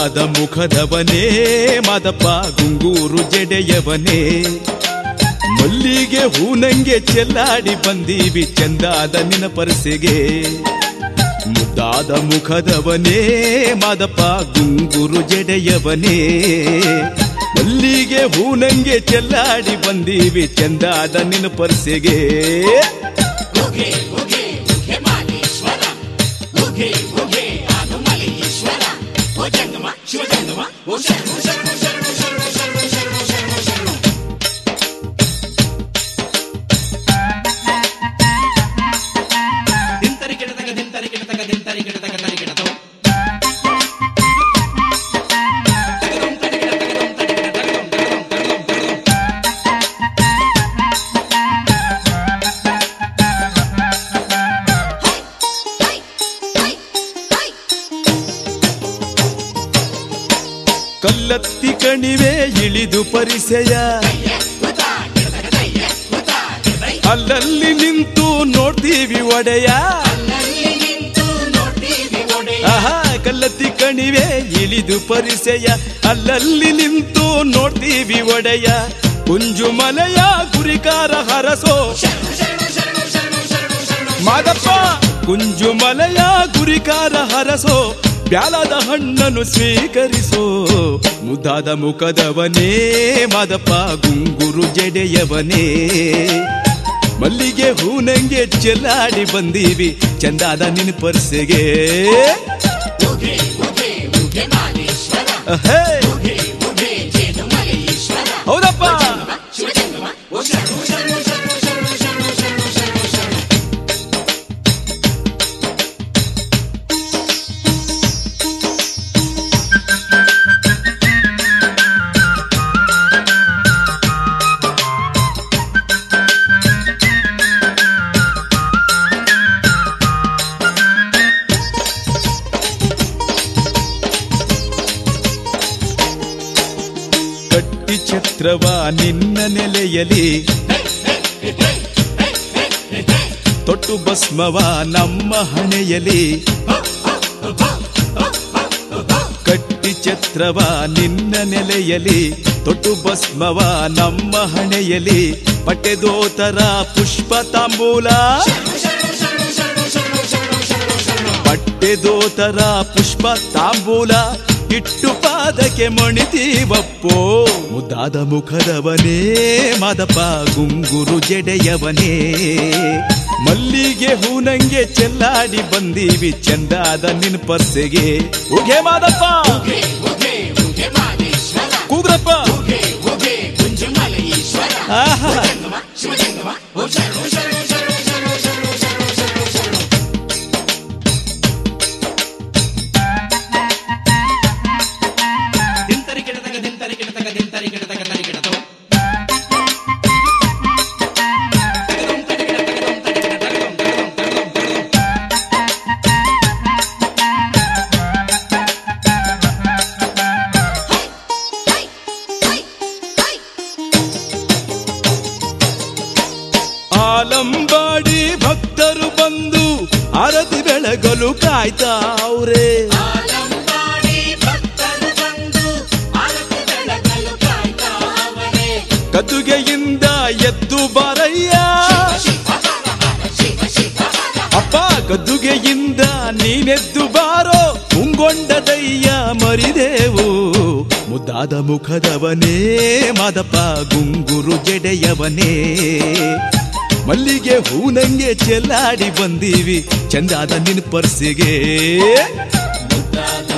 ಮುದ್ದಾದ ಮುಖದವನೇ ಮಾದಪ್ಪ ಗುಂಗೂರು ಜಡೆಯವನೇ ಮಲ್ಲಿಗೆ ಹೂನಂಗೆ ಚೆಲ್ಲಾಡಿ ಬಂದೀವಿ ಚಂದಾದ ನಿನ ಪರಸೆಗೆ ಮುದ್ದಾದ ಮುಖದವನೇ ಮಾದಪ್ಪ ಗುಂಗುರು ಜಡೆಯವನೇ ಮಲ್ಲಿಗೆ ಹೂನಂಗೆ ಚೆಲ್ಲಾಡಿ ಬಂದೀವಿ ಚಂದಾದ ನಿನ ಪರ್ಸೆಗೆ ಉಗೆ ಉಗೆ ಉಗೆ ಮಾಲೇಶ್ವರ ಉಗೆ ಉಗೆ ಆನುಮಲೇಶ್ವರ ಓ ಜಂಗಮ ಶಿವ ಜಂಗಮ ಓ ಶರಣು ಶರಣು ಶರಣು ಶರಣು ಶರಣು ಶರಣು ಶರಣು ಶರಣು ದಿಂತರಿ ಗಿಡತಗ ದಿಂತರಿ ಗಿಡತಗ ದಿಂತರಿ ಗಿಡತಗ ತರಿ ಗಿಡತೋ ತಗದಂ ತಡಿ ಗಿಡ ತಗದಂ ತಡಿ ಗಿಡ ತಗದಂ ತಗದಂ ತಗದಂ ತಗದಂ ಕಲ್ಲತ್ತಿ ಕಣಿವೆ ಇಳಿದು ಪರಿಸೆಯ ಅಲ್ಲಲ್ಲಿ ನಿಂತು ನೋಡ್ತೀವಿ ಒಡೆಯ ನಲ್ಲಿ ನಿಂತು ನೋಡ್ತೀವಿ ಒಡೆಯ ಆಹಾ ಕಲ್ಲತ್ತಿ ಕಣಿವೆ ಇಳಿದು ಪರಿಸೆಯ ಅಲ್ಲಲ್ಲಿ ನಿಂತು ನೋಡ್ತೀವಿ ಒಡೆಯ ಕುಂಜು ಮಲೆಯ ಗುರಿಕಾರ ಹರಸೋ ಶರಣು ಶರಣು ಶರಣು ಶರಣು ಶರಣು ಶರಣು ಮಾದಪ್ಪ ಕುಂಜು ಮಲೆಯ ಗುರಿಕಾರ ಹರಸೋ ಬ್ಯಾಲದ ಹಣ್ಣನ್ನು ಸ್ವೀಕರಿಸೋ ಮುದ್ದಾದ ಮುಖದವನೇ ಮಾದಪ್ಪ ಗುಂಗುರು ಜಡೆಯವನೇ ಮಲ್ಲಿಗೆ ಹೂನಂಗೆ ಚೆಲ್ಲಾಡಿ ಬಂದೀವಿ ಚಂದಾದ ನಿನ್ ಪರ್ಸೆಗೆ ಉಗೆ ಉಗೆ ಉಗೆ ಮಾಲೇಶ್ವರ ಅಹೇ, ಉಗೆ ಉಗೆ ಜೇನು ಮಲೇಶ್ವರ ಹೌದಪ್ಪ ಶಿವಜಂಗಮ ಓ ಶರಣು ಶರಣು ಶರಣು ಶರಣು ಶರಣು ಶರಣು ಶರಣು ಶರಣು ಕಟ್ಟಿ ಛತ್ರವ ನಿನ್ನ ನೆಲೆಯಲಿ ತೊಟ್ಟು ಭಸ್ಮವ ನಮ್ಮ ಹಣೆಯಲಿ ಕಟ್ಟಿ ಛತ್ರವ ನಿನ್ನ ನೆಲೆಯಲಿ ತೊಟ್ಟು ಭಸ್ಮವ ನಮ್ಮ ಹಣೆಯಲಿ ಪಟ್ಟೆದೋತರ ಪುಷ್ಪ ತಾಂಬೂಲ ಪಟ್ಟೆದೋತರ ಪುಷ್ಪ ತಾಂಬೂಲ ಇಟ್ಟು ಪಾದಕ್ಕೆ ಮಣಿತೀವಪ್ಪೋ ಮುದ್ದಾದ ಮುಖದವನೇ ಮಾದಪ್ಪ ಗುಂಗುರು ಜಡೆಯವನೇ ಮಲ್ಲಿಗೆ ಹೂನಂಗೆ ಚೆಲ್ಲಾಡಿ ಬಂದೀವಿ ಚಂದಾದ ನಿನ್ ಪರ್ಸೆಗೆ ಉಗೆ ಮಾದಪ್ಪ ಉಗೆ ಉಗೆ ಉಗೆ ಮಾಲೇಶ್ವರ ಕೂಗ್ರಪ್ಪ ಉಗೆ ಉಗೆ ಕುಂಜು ಮಲೇಶ್ವರ ಆಹಾ ಜಂಗಮ ಶಿವಜಂಗಮ ಓ ಶರಣು ಶರಣು ಶರಣು ಶರಣು ಶರಣು ಶರಣು ಶರಣು ಶರಣು ದಿಂತರಿ ಗಿಡತಗ ದಿಂತರಿ ಗಿಡತಗ ದಿಂತರಿ ಗಿಡತಗ ತರಿ ಗಿಡತೋ ತಗದಂ ತಡಿ ಗಿಡ ತಗದಂ ತಡಿ ಗಿಡ ತಗದಂ ತಗದಂ ತಗದಂ ತಗದಂ ಆಲಂಬಾಡಿ ಭಕ್ತರು ಬಂದು ಆರತಿ ಬೆಳಗಲು ಕಾಯ್ತಾವ್ರೆ ಆಲಂಬಾಡಿ ಭಕ್ತರು ಬಂದು ಆರತಿ ಬೆಳಗಲು ಕಾಯ್ತಾವರೆ ಗದ್ದುಗೆಯಿಂದ ಎದ್ದು ಬಾರಯ್ಯ ಶಿವ ಶಿವ ಶಿವ ಅಪ್ಪ ಗದ್ದುಗೆಯಿಂದ ನೀನೆದ್ದು ಬಾರೋ ಮುಂಗೊಂಡದಯ್ಯ ಮರಿದೇವು ಮುದ್ದಾದ ಮುಖದವನೇ ಮಾದಪ್ಪ ಗುಂಗುರು ಜಡೆಯವನೇ ಮಲ್ಲಿಗೆ ಹೂನಂಗೆ ಚೆಲ್ಲಾಡಿ ಬಂದೀವಿ ಚಂದಾದ ನಿನ್ ಪರ್ಸಿಗೆ ಮುದ್ದಾದ